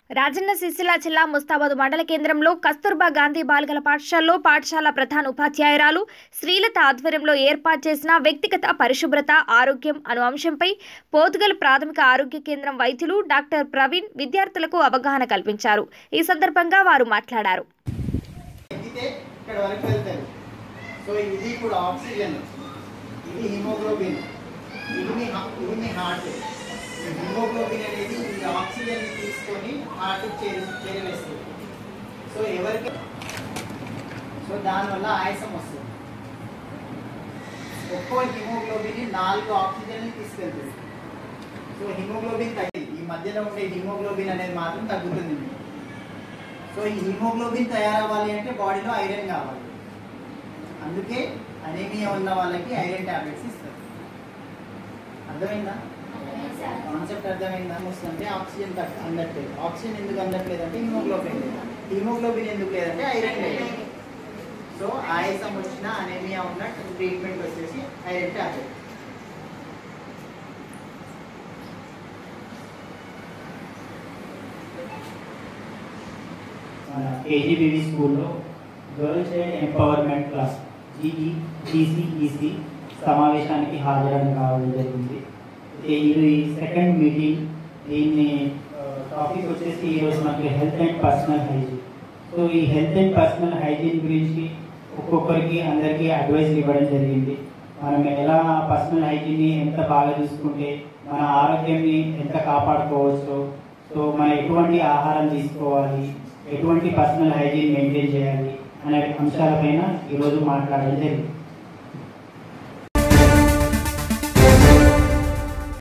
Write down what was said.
రాజన్న సిరిసిల్ల జిల్లా ముస్తాబాద్ మండల కేంద్రంలో కస్తూర్బా గాంధీ బాలికల పాఠశాలలో పాఠశాల ప్రధాన ఉపాధ్యాయురాలు శ్రీలత ఆధ్వర్యంలో ఏర్పాటు చేసిన వ్యక్తిగత పరిశుభ్రత ఆరోగ్యం అను అంశంపై పోతుగల్ ప్రాథమిక ఆరోగ్య కేంద్రం వైద్యులు డాక్టర్ ప్రవీణ్ విద్యార్థులకు అవగాహన కల్పించారు ఈ సందర్భంగా వారు మాట్లాడారు ఎక్కితే ఇక్కడ వరకు వెళ్తారు సో ఇది కూడా ఆక్సిజన్ ఇది హిమోగ్లోబిన్ ఇది మీ హా- ఇది మీ హార్ట్ ఈ హిమోగ్లోబిన్ అనేది ఈ ఆక్సిజన్ తీసుకొని హార్ట్ చేరి చేరవేస్తుంది సో ఎవరికి సో దానివల్ల ఆయాసం వస్తుంది ఒక్కో హిమోగ్లోబిన్ నాలుగు ఆక్సిజన్ తీసుకెళ్తుంది సో హిమోగ్లోబిన్ తగ్గింది ఈ మధ్యలో ఉండే హిమోగ్లోబిన్ అనేది మాత్రం తగ్గుతుంది మీకు. సో ఈ హిమోగ్లోబిన్ తయారవ్వాలి అంటే బాడీలో ఐరన్ కావాలి అందుకే అనేమియా ఉన్న వాళ్ళకి ఐరన్ టాబ్లెట్స్ ఇస్తారు అర్థమైందా కాన్సెప్ట్ అర్థమైందా వస్తుందంటే ఆక్సిజన్ తగ్గ అందట్లేదు ఆక్సిజన్ ఎందుకు అందట్లేదు అంటే హిమోగ్లోబిన్ లేదు హిమోగ్లోబిన్ ఎందుకు లేదంటే ఐరన్ లేదు సో ఆయాసం వచ్చిన అనేమియా ఉన్న ట్రీట్మెంట్ వచ్చేసి ఐరన్ టాబ్లెట్ మన కేజీబీవీ స్కూల్లో girl child empowerment class GE GCEC సమావేశానికి హాజరని కావడం జరిగింది అయితే ఇది సెకండ్ మీటింగ్ దీన్ని టాపిక్ వచ్చేసి ఈరోజు మనకి health and personal hygiene so ఈ హెల్త్ అండ్ పర్సనల్ హైజీన్ గురించి ఒక్కొక్కరికి అందరికీ అడ్వైస్ ఇవ్వడం జరిగింది మనం ఎలా పర్సనల్ హైజీన్ని ఎంత బాగా చూసుకుంటే మన ఆరోగ్యాన్ని ఎంత కాపాడుకోవచ్చు సో మనం ఎటువంటి ఆహారం తీసుకోవాలి ఎటువంటి పర్సనల్ హైజీన్ మెయింటైన్ చేయాలి అనే అంశాలపైన ఈరోజు మాట్లాడడం జరిగింది